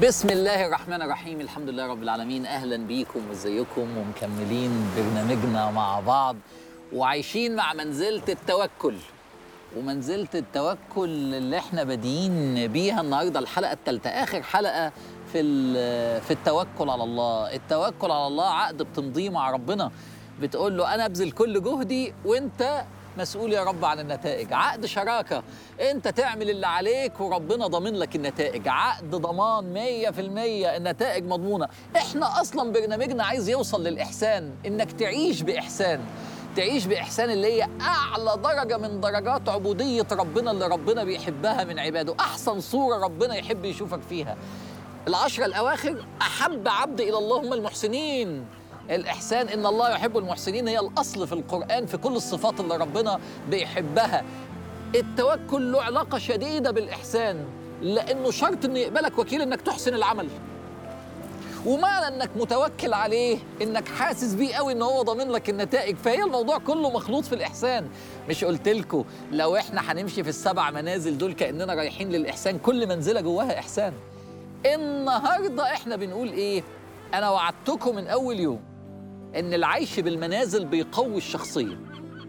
بسم الله الرحمن الرحيم الحمد لله رب العالمين اهلا بيكم وازيكم ومكملين برنامجنا مع بعض وعايشين مع منزله التوكل ومنزله التوكل اللي احنا بادئين بيها النهارده الحلقه الثالثه اخر حلقه في ال- في التوكل على الله التوكل على الله عقد بتمضيه مع ربنا بتقول له انا ابذل كل جهدي وانت مسؤول يا رب عن النتائج عقد شراكة انت تعمل اللي عليك وربنا ضامن لك النتائج عقد ضمان مية في المية النتائج مضمونة احنا اصلا برنامجنا عايز يوصل للإحسان انك تعيش بإحسان تعيش بإحسان اللي هي أعلى درجة من درجات عبودية ربنا اللي ربنا بيحبها من عباده أحسن صورة ربنا يحب يشوفك فيها العشرة الأواخر أحب عبد إلى الله هم المحسنين الإحسان إن الله يحب المحسنين هي الأصل في القرآن في كل الصفات اللي ربنا بيحبها التوكل له علاقة شديدة بالإحسان لأنه شرط إنه يقبلك وكيل إنك تحسن العمل ومعنى انك متوكل عليه انك حاسس بيه قوي ان هو ضامن لك النتائج فهي الموضوع كله مخلوط في الاحسان مش قلت لكم لو احنا هنمشي في السبع منازل دول كاننا رايحين للاحسان كل منزله جواها احسان النهارده احنا بنقول ايه انا وعدتكم من اول يوم ان العيش بالمنازل بيقوي الشخصيه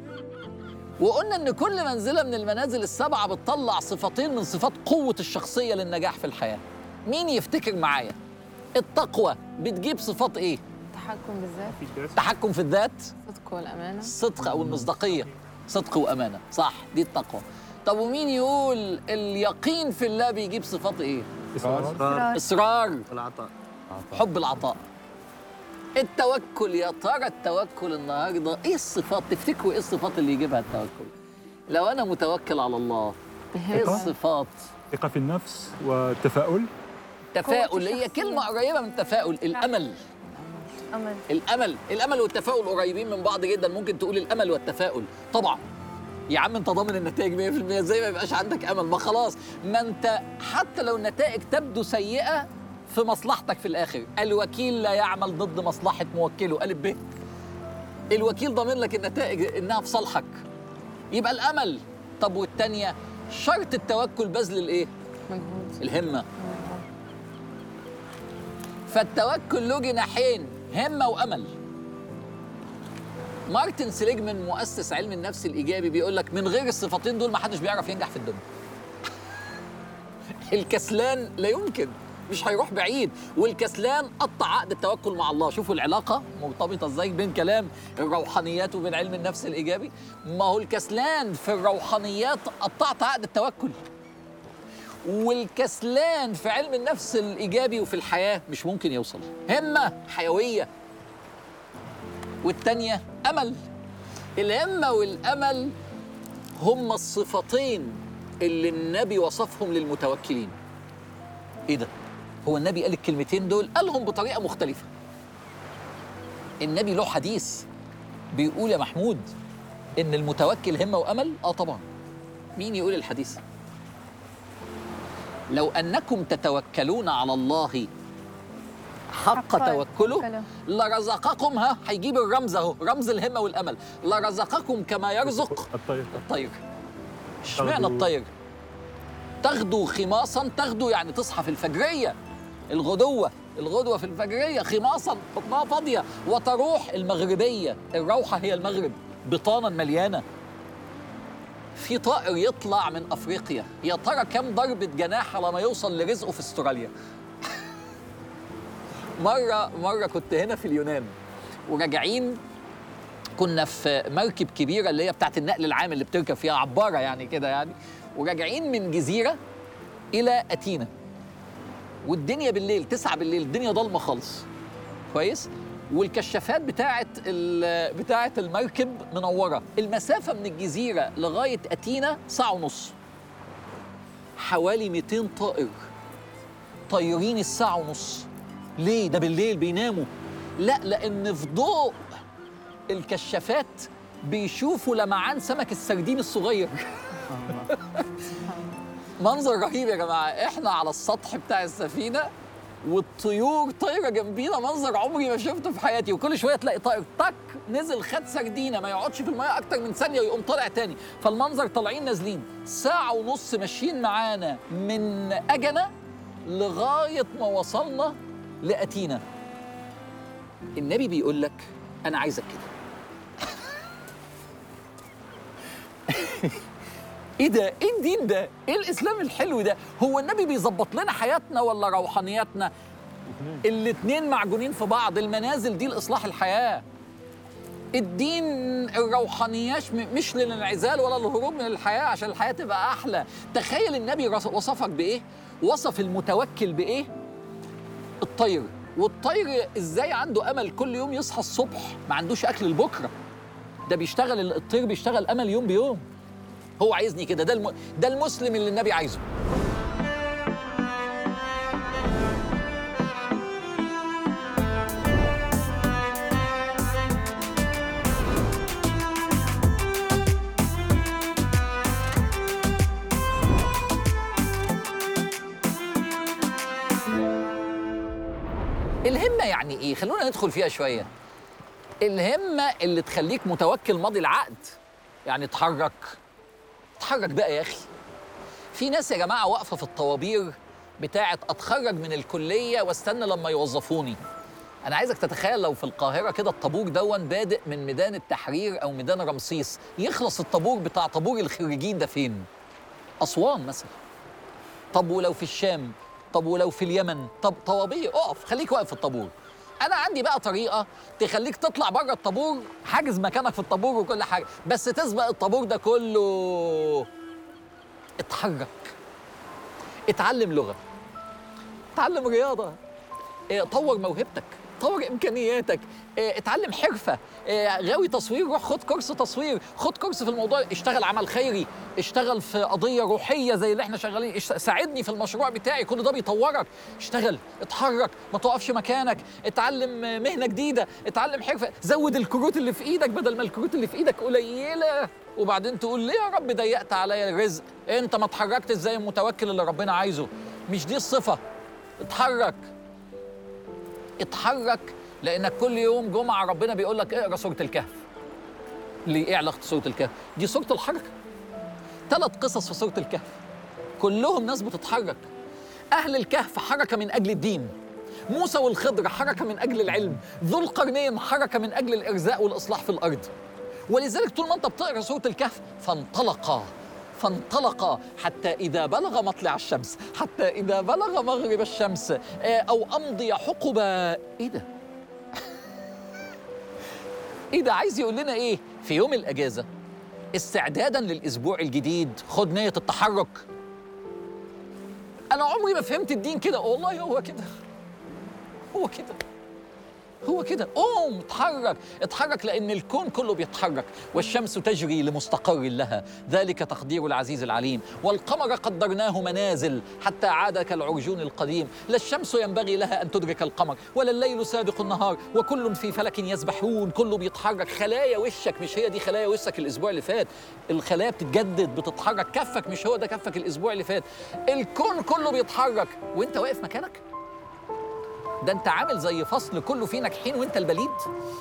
وقلنا ان كل منزله من المنازل السبعه بتطلع صفتين من صفات قوه الشخصيه للنجاح في الحياه مين يفتكر معايا التقوى بتجيب صفات ايه التحكم بالذات التحكم في الذات الصدق والأمانة الصدق او المصداقيه صدق وامانه صح دي التقوى طب ومين يقول اليقين في الله بيجيب صفات ايه إصرار اصرار والعطاء حب العطاء التوكل يا ترى التوكل النهارده ايه الصفات تفتكروا ايه الصفات اللي يجيبها التوكل لو انا متوكل على الله ايه بهمة الصفات ثقة في النفس والتفاؤل تفاؤل هي الشخصية. كلمه قريبه من التفاؤل الامل أمل الامل الامل والتفاؤل قريبين من بعض جدا ممكن تقول الامل والتفاؤل طبعا يا عم انت ضامن النتائج 100% ازاي ما يبقاش عندك امل ما خلاص ما انت حتى لو النتائج تبدو سيئه في مصلحتك في الاخر الوكيل لا يعمل ضد مصلحه موكله الف ب الوكيل ضامن لك النتائج انها في صالحك يبقى الامل طب والتانيه شرط التوكل بذل الايه مجهود الهمه فالتوكل له جناحين همه وامل مارتن سليجمان مؤسس علم النفس الايجابي بيقول لك من غير الصفتين دول ما حدش بيعرف ينجح في الدنيا الكسلان لا يمكن مش هيروح بعيد والكسلان قطع عقد التوكل مع الله شوفوا العلاقه مرتبطه ازاي بين كلام الروحانيات وبين علم النفس الايجابي ما هو الكسلان في الروحانيات قطعت عقد التوكل والكسلان في علم النفس الايجابي وفي الحياه مش ممكن يوصل همه حيويه والتانيه امل الهمه والامل هما الصفتين اللي النبي وصفهم للمتوكلين ايه ده هو النبي قال الكلمتين دول قالهم بطريقه مختلفه النبي له حديث بيقول يا محمود ان المتوكل همه وامل اه طبعا مين يقول الحديث لو انكم تتوكلون على الله حق حق توكله توكله. لرزقكم ها هيجيب الرمز اهو رمز الهمه والامل لرزقكم كما يرزق الطير الطير اشمعنى تغدو- الطير تغدو خماصا تغدو يعني تصحى في الفجريه الغدوه الغدوه في الفجريه خماصا بطنها فاضيه وتروح المغربيه الروحه هي المغرب بطانا مليانه في طائر يطلع من افريقيا يا ترى كم ضربه جناح على ما يوصل لرزقه في استراليا مره مره كنت هنا في اليونان وراجعين كنا في مركب كبيره اللي هي بتاعت النقل العام اللي بتركب فيها عباره يعني كده يعني وراجعين من جزيره الى اثينا والدنيا بالليل تسعة بالليل الدنيا ضلمه خالص كويس والكشافات بتاعت ال- بتاعت المركب منوره المسافه من الجزيره لغايه اثينا ساعه ونص حوالي 200 طائر طايرين الساعه ونص ليه ده بالليل بيناموا لا لان في ضوء الكشافات بيشوفوا لمعان سمك السردين الصغير منظر رهيب يا جماعه احنا على السطح بتاع السفينه والطيور طايره جنبينا منظر عمري ما شفته في حياتي وكل شويه تلاقي طائر تك نزل خد سردينه ما يقعدش في الميه اكتر من ثانيه ويقوم طالع تاني فالمنظر طالعين نازلين ساعه ونص ماشيين معانا من اجنه لغايه ما وصلنا لاتينا النبي بيقول لك انا عايزك كده ايه ده ايه الدين ده ايه الاسلام الحلو ده هو النبي بيظبط لنا حياتنا ولا روحانياتنا الاتنين معجونين في بعض المنازل دي لاصلاح الحياه الدين الروحانياش م- مش للانعزال ولا الهروب من الحياه عشان الحياه تبقى احلى تخيل النبي رص- وصفك بايه وصف المتوكل بايه الطير والطير ازاي عنده امل كل يوم يصحى الصبح ما عندوش اكل لبكره ده بيشتغل الطير بيشتغل امل يوم بيوم هو عايزني كده ده الم... ده المسلم اللي النبي عايزه الهمة يعني ايه؟ خلونا ندخل فيها شوية. الهمة اللي تخليك متوكل ماضي العقد. يعني اتحرك. اتحرك بقى يا اخي. في ناس يا جماعة واقفة في الطوابير بتاعة اتخرج من الكلية واستنى لما يوظفوني. أنا عايزك تتخيل لو في القاهرة كده الطابور دون بادئ من ميدان التحرير أو ميدان رمسيس، يخلص الطابور بتاع طابور الخريجين ده فين؟ أسوان مثلا. طب ولو في الشام طب ولو في اليمن طب طوابير اقف خليك واقف في الطابور انا عندي بقى طريقه تخليك تطلع بره الطابور حاجز مكانك في الطابور وكل حاجه بس تسبق الطابور ده كله اتحرك اتعلم لغه اتعلم رياضه اه، طور موهبتك طور امكانياتك اه، اتعلم حرفه اه، غاوي تصوير روح خد كورس تصوير خد كورس في الموضوع اشتغل عمل خيري اشتغل في قضيه روحيه زي اللي احنا شغالين اش- ساعدني في المشروع بتاعي كل ده بيطورك اشتغل اتحرك ما تقفش مكانك اتعلم اه، مهنه جديده اتعلم حرفه زود الكروت اللي في ايدك بدل ما الكروت اللي في ايدك قليله وبعدين تقول ليه يا رب ضيقت عليا الرزق انت ما اتحركتش زي المتوكل اللي ربنا عايزه مش دي الصفه اتحرك اتحرك لانك كل يوم جمعه ربنا بيقول لك اقرا سوره الكهف ليه ايه علاقه سوره الكهف دي سوره الحركه ثلاث قصص في سوره الكهف كلهم ناس بتتحرك اهل الكهف حركه من اجل الدين موسى والخضر حركه من اجل العلم ذو القرنين حركه من اجل الارزاق والاصلاح في الارض ولذلك طول ما انت بتقرا سوره الكهف فانطلقا فانطلقا حتى إذا بلغ مطلع الشمس حتى إذا بلغ مغرب الشمس آه، أو أمضي حقبا إيه ده؟ إيه ده عايز يقول لنا إيه؟ في يوم الأجازة استعدادا للأسبوع الجديد خد نية التحرك أنا عمري ما فهمت الدين كده والله هو كده هو كده هو كده قوم اتحرك اتحرك لان الكون كله بيتحرك والشمس تجري لمستقر لها ذلك تقدير العزيز العليم والقمر قدرناه منازل حتى عاد كالعرجون القديم لا الشمس ينبغي لها ان تدرك القمر ولا الليل سابق النهار وكل في فلك يسبحون كله بيتحرك خلايا وشك مش هي دي خلايا وشك الاسبوع اللي فات الخلايا بتتجدد بتتحرك كفك مش هو ده كفك الاسبوع اللي فات الكون كله بيتحرك وانت واقف مكانك ده انت عامل زي فصل كله فيه ناجحين وانت البليد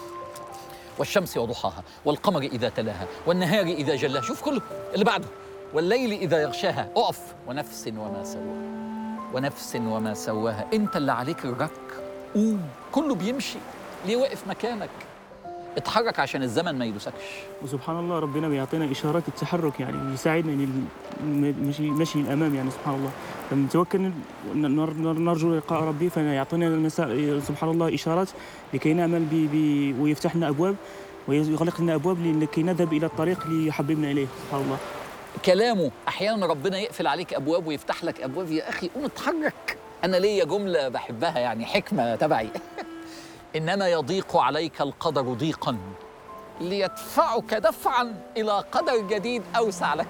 والشمس وضحاها والقمر اذا تلاها والنهار اذا جلاها شوف كله اللي بعده والليل اذا يغشاها اقف ونفس وما سواها ونفس وما سواها انت اللي عليك الرك قوم كله بيمشي ليه واقف مكانك اتحرك عشان الزمن ما يدوسكش وسبحان الله ربنا بيعطينا اشارات التحرك يعني يساعدنا ان المشي مشي الامام يعني سبحان الله لما نتوكل ن- نر- نر- نرجو لقاء ربي فيعطينا المساء سبحان الله اشارات لكي نعمل ب ب ويفتح لنا ابواب ويغلق لنا ابواب لكي نذهب الى الطريق اللي يحببنا اليه سبحان الله كلامه احيانا ربنا يقفل عليك ابواب ويفتح لك ابواب يا اخي قوم اتحرك انا ليا جمله بحبها يعني حكمه تبعي انما يضيق عليك القدر ضيقا ليدفعك دفعا الى قدر جديد اوسع لك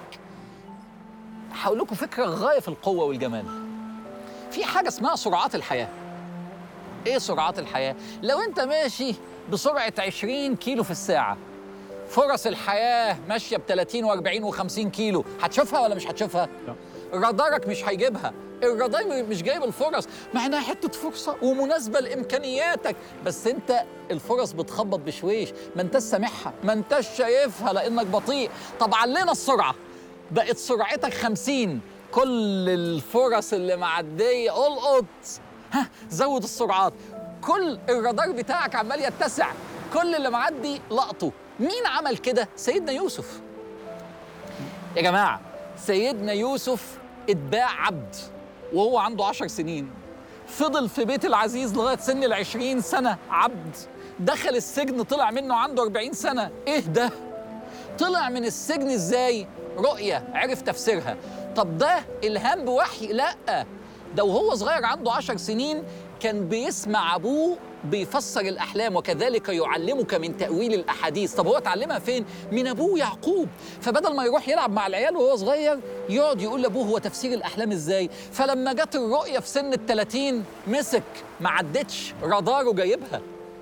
هقول لكم فكره غايه في القوه والجمال في حاجه اسمها سرعات الحياه ايه سرعات الحياه لو انت ماشي بسرعه 20 كيلو في الساعه فرص الحياه ماشيه ب 30 و40 و50 كيلو هتشوفها ولا مش هتشوفها لا. رادارك مش هيجيبها الرادار مش جايب الفرص مع انها حته فرصه ومناسبه لامكانياتك بس انت الفرص بتخبط بشويش ما انتش سامعها ما انتش شايفها لانك بطيء طب علينا السرعه بقت سرعتك 50 كل الفرص اللي معديه القط ها زود السرعات كل الرادار بتاعك عمال يتسع كل اللي معدي لقطه مين عمل كده سيدنا يوسف يا جماعه سيدنا يوسف اتباع عبد وهو عنده عشر سنين فضل في بيت العزيز لغايه سن العشرين سنه عبد دخل السجن طلع منه عنده 40 سنه ايه ده طلع من السجن ازاي رؤية عرف تفسيرها طب ده إلهام بوحي لا ده وهو صغير عنده عشر سنين كان بيسمع أبوه بيفسر الأحلام وكذلك يعلمك من تأويل الأحاديث طب هو اتعلمها فين؟ من أبوه يعقوب فبدل ما يروح يلعب مع العيال وهو صغير يقعد يقول لأبوه هو تفسير الأحلام إزاي فلما جت الرؤية في سن التلاتين مسك ما عدتش راداره جايبها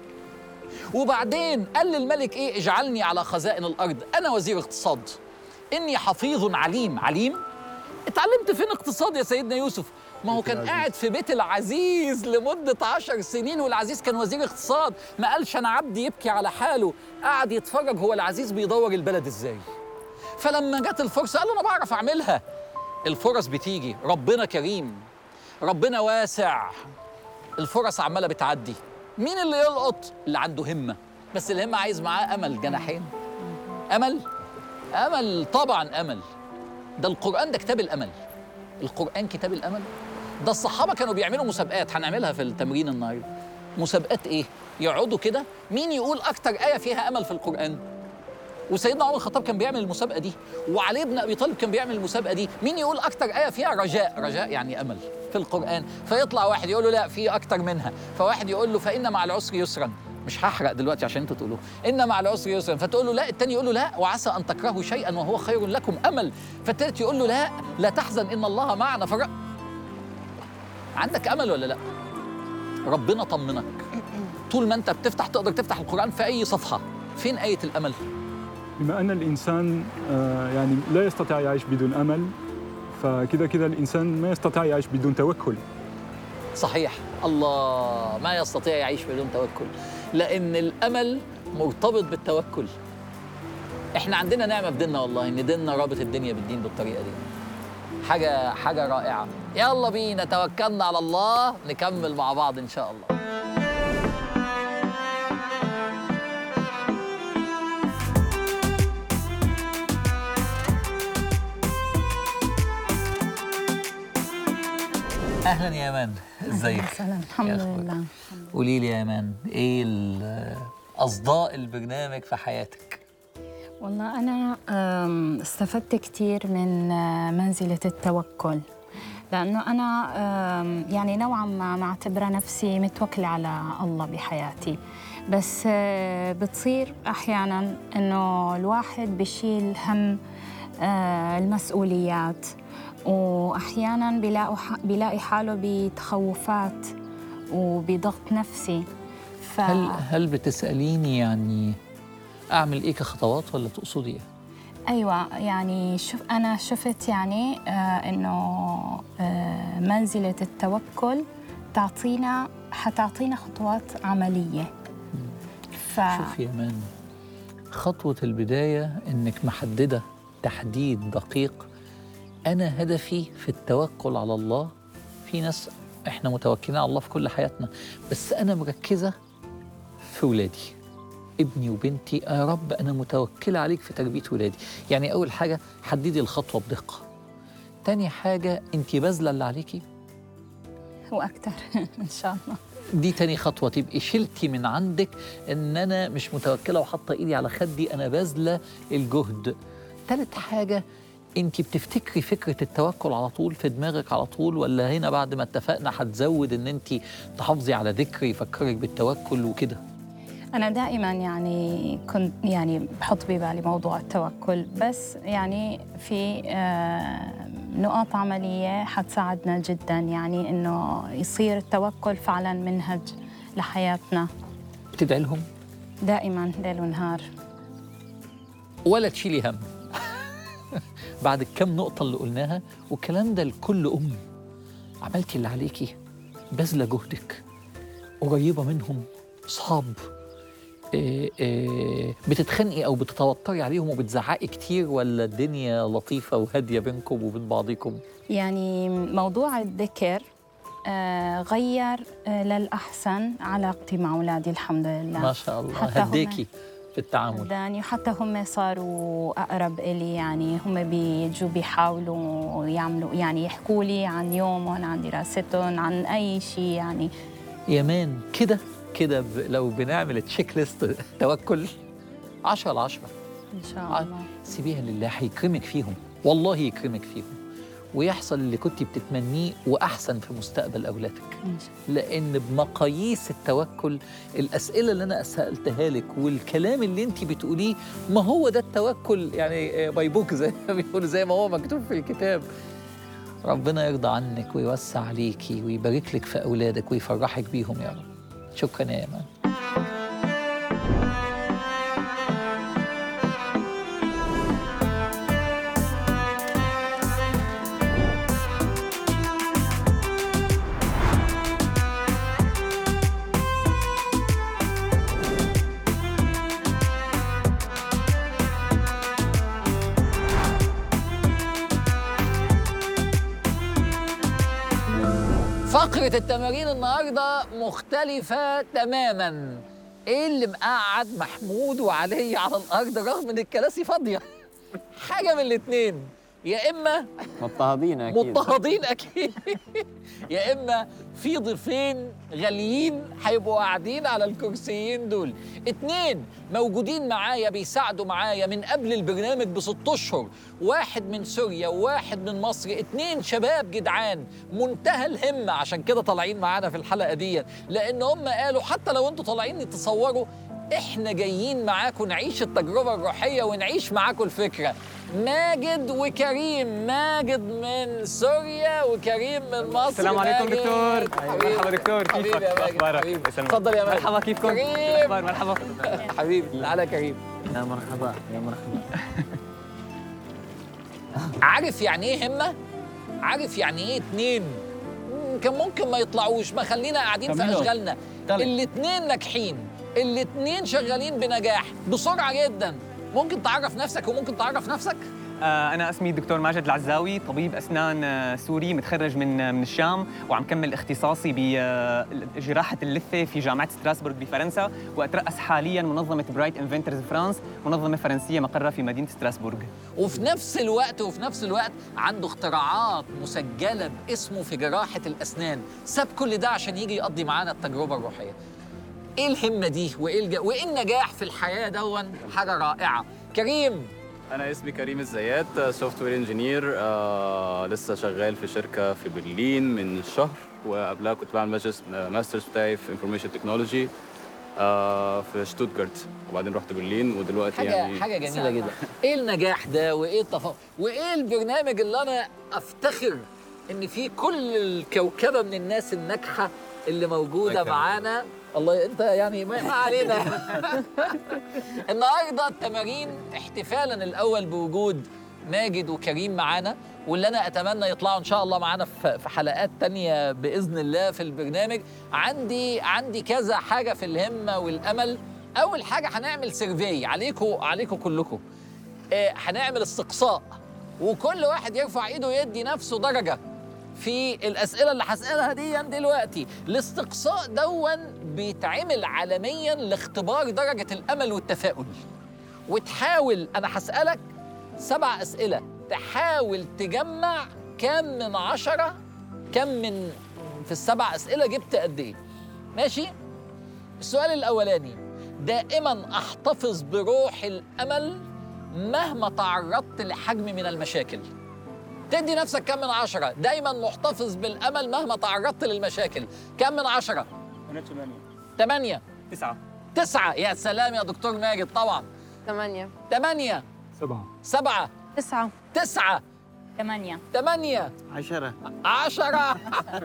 وبعدين قال للملك ايه اجعلني على خزائن الارض انا وزير اقتصاد اني حفيظ عليم عليم اتعلمت فين اقتصاد يا سيدنا يوسف ما هو بيت كان العزيز. قاعد في بيت العزيز لمدة عشر سنين والعزيز كان وزير اقتصاد ما قالش أنا عبد يبكي على حاله قعد يتفرج هو العزيز بيدور البلد إزاي فلما جت الفرصة قال له أنا بعرف أعملها الفرص بتيجي ربنا كريم ربنا واسع الفرص عمالة بتعدي مين اللي يلقط اللي عنده همة بس الهمة عايز معاه أمل جناحين أمل أمل طبعا أمل ده القرآن ده كتاب الأمل القرآن كتاب الأمل ده الصحابة كانوا بيعملوا مسابقات هنعملها في التمرين النهارده مسابقات إيه؟ يقعدوا كده مين يقول أكتر آية فيها أمل في القرآن وسيدنا عمر الخطاب كان بيعمل المسابقة دي وعلي بن أبي طالب كان بيعمل المسابقة دي مين يقول أكتر آية فيها رجاء رجاء يعني أمل في القرآن فيطلع واحد يقول له لا في أكتر منها فواحد يقول له فإن مع العسر يسرا مش هحرق دلوقتي عشان انتوا تقولوه ان مع العسر يسرا فتقول له لا التاني يقول له لا وعسى ان تكرهوا شيئا وهو خير لكم امل فالتالت يقول له لا لا تحزن ان الله معنا فر... عندك امل ولا لا ربنا طمنك طول ما انت بتفتح تقدر تفتح القران في اي صفحه فين ايه الامل بما أن الإنسان آه، يعني لا يستطيع يعيش بدون أمل فكذا كذا الإنسان ما يستطيع يعيش بدون توكل صحيح الله ما يستطيع يعيش بدون توكل لان الامل مرتبط بالتوكل احنا عندنا نعمه في ديننا والله ان ديننا رابط الدنيا بالدين بالطريقه دي حاجه حاجه رائعه يلا بينا توكلنا على الله نكمل مع بعض ان شاء الله اهلا يا امان ازيك مثلا الحمد يا أخبارك؟ لله قولي لي يا امان ايه ال- اصداء البرنامج في حياتك والله أنا أم، استفدت كثير من آه، منزلة التوكل لأنه أنا أم، يعني نوعا ما معتبرة نفسي متوكلة على الله بحياتي بس آه، بتصير أحيانا إنه الواحد بشيل هم آه، المسؤوليات وأحيانا بيلاقوا ح- بيلاقي حاله بتخوفات وبضغط نفسي ف... هل هل بتساليني يعني اعمل ايه كخطوات ولا تقصدي ايه ايوه يعني شوف انا شفت يعني آه انه آه منزله التوكل تعطينا حتعطينا خطوات عمليه ف شوفي يا مان خطوة البداية إنك محددة تحديد دقيق أنا هدفي في التوكل على الله في ناس إحنا متوكلين على الله في كل حياتنا بس أنا مركزة في ولادي ابني وبنتي يا رب أنا متوكلة عليك في تربية ولادي يعني أول حاجة حددي الخطوة بدقة تاني حاجة أنت باذلة اللي عليكي واكثر ان شاء الله دي تاني خطوة تبقي شلتي من عندك ان انا مش متوكلة وحاطة ايدي على خدي انا باذلة الجهد تالت حاجة انت بتفتكري فكرة التوكل على طول في دماغك على طول ولا هنا بعد ما اتفقنا هتزود ان انت تحافظي على ذكر يفكرك بالتوكل وكده انا دائما يعني كنت يعني بحط ببالي موضوع التوكل بس يعني في آه نقاط عمليه حتساعدنا جدا يعني انه يصير التوكل فعلا منهج لحياتنا بتدعي لهم دائما ليل ونهار ولا تشيلي هم بعد الكام نقطة اللي قلناها والكلام ده لكل أم عملتي اللي عليكي باذلة جهدك قريبة منهم صحاب إيه إيه بتتخانقي او بتتوتري عليهم وبتزعقي كتير ولا الدنيا لطيفه وهاديه بينكم وبين بعضكم يعني موضوع الذكر آه، غير آه، للأحسن علاقتي مع أولادي الحمد لله ما شاء الله حتى هم- هديكي في التعامل يعني حتى هم صاروا أقرب إلي يعني هم بيجوا بيحاولوا يعملوا يعني يحكوا لي عن يومهم عن دراستهم عن أي شيء يعني يمان كده كده ب- لو بنعمل تشيك ليست توكل 10 على 10 إن شاء ع- الله سيبيها لله هيكرمك فيهم والله يكرمك فيهم ويحصل اللي كنت بتتمنيه واحسن في مستقبل اولادك إن شاء لان بمقاييس التوكل الاسئله اللي انا سالتها لك والكلام اللي انت بتقوليه ما هو ده التوكل يعني باي بوك زي ما بيقولوا زي ما هو مكتوب في الكتاب ربنا يرضى عنك ويوسع عليكي ويبارك لك في اولادك ويفرحك بيهم يا رب شكرا يا ايمان فقرة التمارين النهاردة مختلفة تماما ايه اللي مقعد محمود وعلي على الارض رغم ان الكراسي فاضية حاجة من الاتنين يا اما مضطهدين اكيد مضطهدين اكيد يا اما في ضيفين غاليين هيبقوا قاعدين على الكرسيين دول اتنين موجودين معايا بيساعدوا معايا من قبل البرنامج بست اشهر واحد من سوريا وواحد من مصر اتنين شباب جدعان منتهى الهمه عشان كده طالعين معانا في الحلقه دي لان هم قالوا حتى لو انتوا طالعين تصوروا احنا جايين معاكم نعيش التجربه الروحيه ونعيش معاكم الفكره ماجد وكريم ماجد من سوريا وكريم من مصر السلام عليكم ماجد. دكتور حبيبي. مرحبا دكتور حبيبي كيفك يا ماجد اخبارك حبيبي. يسلمك. اتفضل يا ماجد مرحبا كيفكم كريم الاخبار مرحبا حبيبي تعالى يا كريم يا مرحبا يا مرحبا عارف يعني ايه همه عارف يعني ايه اتنين مم، كان ممكن ما يطلعوش ما خلينا قاعدين في كملوا. اشغالنا طلع. الاتنين ناجحين الاتنين شغالين بنجاح بسرعه جدا ممكن تعرف نفسك وممكن تعرف نفسك آه، انا اسمي الدكتور ماجد العزاوي طبيب اسنان آه، سوري متخرج من آه، من الشام وعم كمل اختصاصي بجراحه اللثه في جامعه ستراسبورغ بفرنسا واتراس حاليا منظمه برايت انفنترز فرانس منظمه فرنسيه مقرها في مدينه ستراسبورغ وفي نفس الوقت وفي نفس الوقت عنده اختراعات مسجله باسمه في جراحه الاسنان ساب كل ده عشان يجي يقضي معانا التجربه الروحيه ايه الهمه دي وايه الج... وايه النجاح في الحياه دون حاجه رائعه كريم انا اسمي كريم الزيات سوفت وير انجينير آه لسه شغال في شركه في برلين من شهر وقبلها كنت بعمل ماجس- ماسترز بتاعي في انفورميشن تكنولوجي آه في شتوتجارت وبعدين رحت برلين ودلوقتي حاجه يعني حاجه جميله جدا ايه النجاح ده وايه التفاق وايه البرنامج اللي انا افتخر ان فيه كل الكوكبه من الناس الناجحه اللي موجوده الله يكرمك. معانا الله انت يعني ما ما علينا النهارده التمارين احتفالا الاول بوجود ماجد وكريم معانا واللي انا اتمنى يطلعوا ان شاء الله معانا في في حلقات تانية باذن الله في البرنامج عندي عندي كذا حاجه في الهمه والامل اول حاجه هنعمل سيرفي عليكم عليكم كلكم آه، هنعمل استقصاء وكل واحد يرفع ايده ويدي نفسه درجه في الاسئله اللي هسالها دي دلوقتي الاستقصاء دون بيتعمل عالميا لاختبار درجه الامل والتفاؤل وتحاول انا هسالك سبع اسئله تحاول تجمع كم من عشرة كم من في السبع اسئله جبت قد ايه ماشي السؤال الاولاني دائما احتفظ بروح الامل مهما تعرضت لحجم من المشاكل تدي نفسك كم من عشرة دايما محتفظ بالأمل مهما تعرضت للمشاكل كم من عشرة انا ثمانية ثمانية تسعة تسعة يا سلام يا دكتور ماجد طبعا ثمانية ثمانية سبعة سبعة تسعة تسعة ثمانية ثمانية عشرة عشرة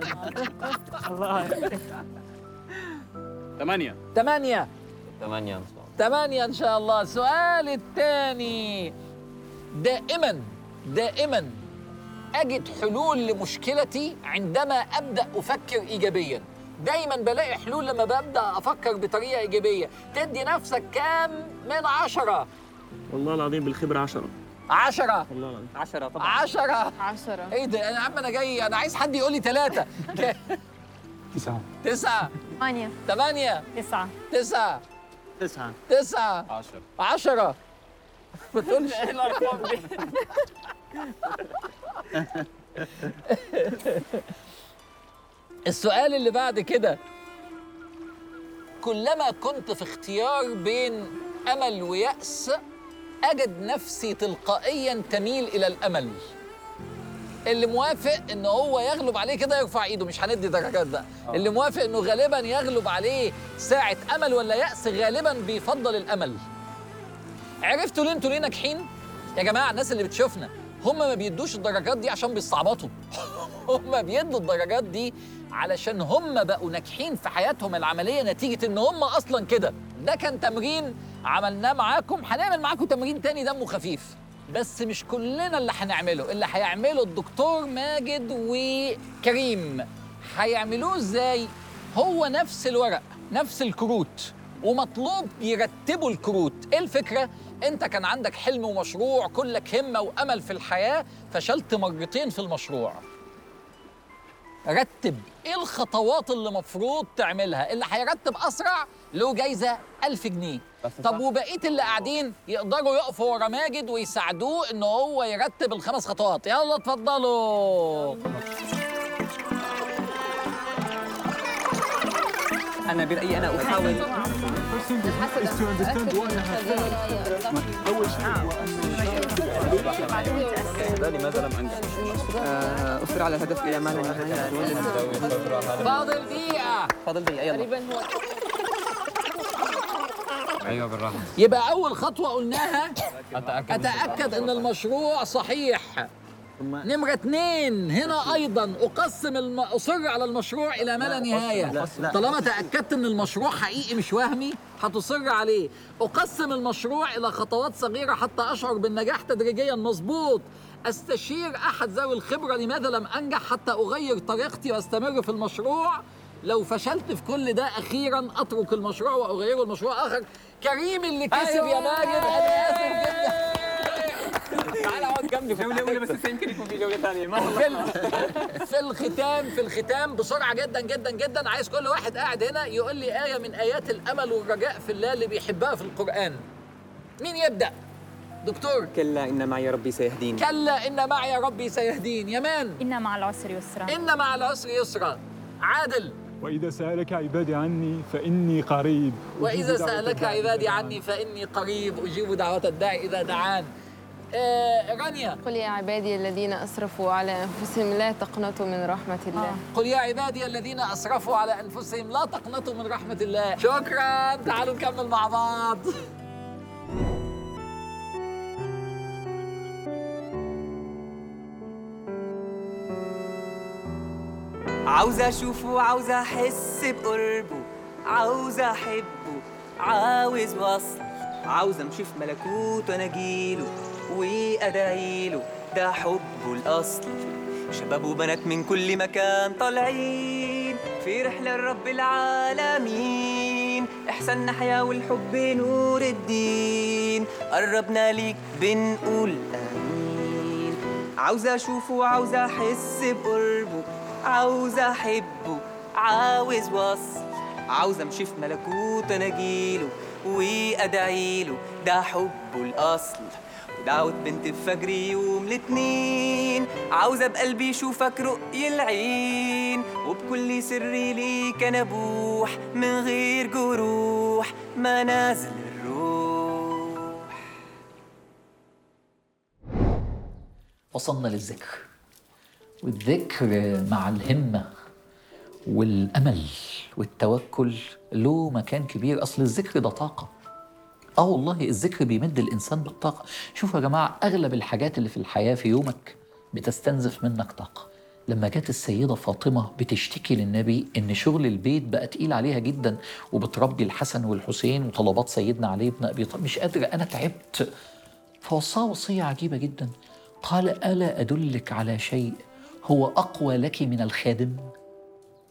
ثمانية ثمانية ثمانية ان شاء الله ثمانية إن شاء الله السؤال الثاني دائما دائما أجد حلول لمشكلتي عندما أبدأ أفكر إيجابيا دايما بلاقي حلول لما ببدا افكر بطريقه ايجابيه تدي نفسك كام من عشرة والله العظيم بالخبره عشرة عشرة والله العظيم عشرة طبعا عشرة عشرة ايه ده انا يا عم انا جاي انا عايز حد يقول لي ثلاثة تسعة تسعة ثمانية ثمانية تسعة تسعة تسعة تسعة 10 عشرة ما تقولش الارقام دي السؤال اللي بعد كده كلما كنت في اختيار بين امل ويأس اجد نفسي تلقائيا تميل الى الامل اللي موافق ان هو يغلب عليه كده يرفع ايده مش هندي درجات بقى اللي موافق انه غالبا يغلب عليه ساعة امل ولا يأس غالبا بيفضل الامل عرفتوا ليه انتوا ليه ناجحين يا جماعه الناس اللي بتشوفنا هم ما بيدوش الدرجات دي عشان بيستعبطوا هم بيدوا الدرجات دي علشان هم بقوا ناجحين في حياتهم العمليه نتيجه ان هم اصلا كده ده كان تمرين عملناه معاكم هنعمل معاكم تمرين تاني دمه خفيف بس مش كلنا اللي هنعمله اللي هيعمله الدكتور ماجد وكريم هيعملوه ازاي هو نفس الورق نفس الكروت ومطلوب يرتبوا الكروت ايه الفكره انت كان عندك حلم ومشروع كلك همه وامل في الحياه فشلت مرتين في المشروع رتب ايه الخطوات اللي مفروض تعملها اللي هيرتب اسرع له جايزه 1000 جنيه طب وبقيه اللي قاعدين يقدروا يقفوا ورا ماجد ويساعدوه ان هو يرتب الخمس خطوات يلا اتفضلوا انا برايي انا احاول لماذا لم انجح؟ آه، اصر على الهدف الى ما لا نهايه فاضل دقيقه فاضل دقيقه يلا تقريبا هو ايوه بالراحه يبقى اول خطوه قلناها اتاكد ان المشروع صحيح نمرة اتنين هنا أيضا أقسم الم... أصر على المشروع إلى ما لا نهاية طالما تأكدت إن المشروع حقيقي مش وهمي هتصر عليه أقسم المشروع إلى خطوات صغيرة حتى أشعر بالنجاح تدريجيا مظبوط أستشير أحد ذوي الخبرة لماذا لم أنجح حتى أغير طريقتي وأستمر في المشروع لو فشلت في كل ده أخيرا أترك المشروع وأغيره لمشروع آخر كريم اللي كسب يا ماجد أنا آسف جدا تعال اقعد جنبي جوله اولى بس يمكن يكون في جوله ثانيه ما في ال- في الختام في الختام بسرعه جدا جدا جدا عايز كل واحد قاعد هنا يقول لي ايه من ايات الامل والرجاء في الله اللي بيحبها في القران مين يبدا دكتور كلا ان معي ربي سيهدين كلا ان معي ربي سيهدين يمان إن مع العسر يسرا ان مع العسر يسرا عادل وإذا سألك عبادي عني فإني قريب واذا أجيب دعوة سالك الداعي إذا عبادي دعان. عني فاني قريب اجيب دعوه الداعي اذا دعان آه رانيا قل يا عبادي الذين أسرفوا على أنفسهم لا تقنطوا من رحمة الله قل يا عبادي الذين اسرفوا على انفسهم لا تقنطوا من رحمه الله شكرا تعالوا نكمل مع بعض عاوزة أشوفه عاوزة أحس بقربه عاوزة أحبه عاوز وصل عاوزة أمشي في ملكوته أنا أجيله وأدعيله ده حبه الأصل شباب وبنات من كل مكان طالعين في رحلة لرب العالمين إحساننا حياة والحب نور الدين قربنا ليك بنقول آمين عاوزة أشوفه وعاوزة أحس بقربه عاوزة أحبه عاوز وصل عاوزة أمشي في ملكوت أنا أجيله وأدعيله ده حبه الأصل ودعوة بنت الفجر يوم الاتنين عاوزة بقلبي يشوفك رؤي العين وبكل سري ليك أنا بوح من غير جروح منازل الروح وصلنا للذكر والذكر مع الهمة والأمل والتوكل له مكان كبير أصل الذكر ده طاقة اه والله الذكر بيمد الإنسان بالطاقة شوفوا يا جماعة أغلب الحاجات اللي في الحياة في يومك بتستنزف منك طاقة لما جت السيدة فاطمة بتشتكي للنبي إن شغل البيت بقى تقيل عليها جدا وبتربي الحسن والحسين وطلبات سيدنا علي بن أبي طالب مش قادرة أنا تعبت فوصاها وصية عجيبة جدا قال ألا أدلك على شيء هو أقوى لك من الخادم